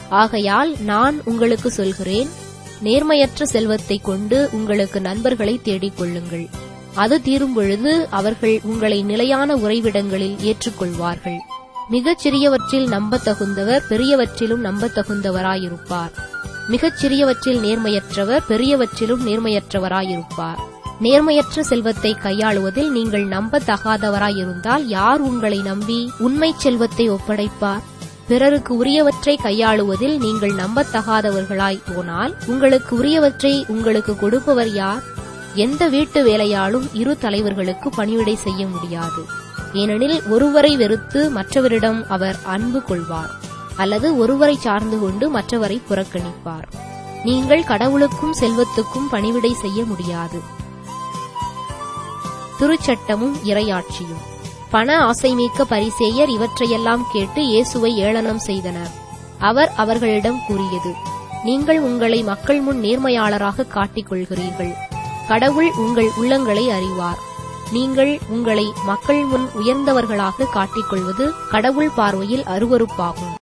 ஆகையால் நான் உங்களுக்கு சொல்கிறேன் நேர்மையற்ற செல்வத்தைக் கொண்டு உங்களுக்கு நண்பர்களை தேடிக் கொள்ளுங்கள் அது தீரும் பொழுது அவர்கள் உங்களை நிலையான உறைவிடங்களில் ஏற்றுக்கொள்வார்கள் மிகச் சிறியவற்றில் நம்பத்தகுந்தவர் பெரியவற்றிலும் நம்பத்தகுந்தவராயிருப்பார் மிகச் சிறியவற்றில் நேர்மையற்றவர் பெரியவற்றிலும் நேர்மையற்றவராயிருப்பார் நேர்மையற்ற செல்வத்தை கையாளுவதில் நீங்கள் நம்பத்தகாதவராயிருந்தால் யார் உங்களை நம்பி உண்மைச் செல்வத்தை ஒப்படைப்பார் பிறருக்கு உரியவற்றை கையாளுவதில் நீங்கள் நம்பத்தகாதவர்களாய் போனால் உங்களுக்கு உரியவற்றை உங்களுக்கு கொடுப்பவர் யார் எந்த வீட்டு வேலையாலும் இரு தலைவர்களுக்கு பணிவிடை செய்ய முடியாது ஏனெனில் ஒருவரை வெறுத்து மற்றவரிடம் அவர் அன்பு கொள்வார் அல்லது ஒருவரை சார்ந்து கொண்டு மற்றவரை புறக்கணிப்பார் நீங்கள் கடவுளுக்கும் செல்வத்துக்கும் பணிவிடை செய்ய முடியாது திருச்சட்டமும் இறையாட்சியும் பண ஆசைமிக்க பரிசேயர் இவற்றையெல்லாம் கேட்டு இயேசுவை ஏளனம் செய்தனர் அவர் அவர்களிடம் கூறியது நீங்கள் உங்களை மக்கள் முன் நேர்மையாளராக காட்டிக் கொள்கிறீர்கள் கடவுள் உங்கள் உள்ளங்களை அறிவார் நீங்கள் உங்களை மக்கள் முன் உயர்ந்தவர்களாக காட்டிக்கொள்வது கடவுள் பார்வையில் அருவருப்பாகும்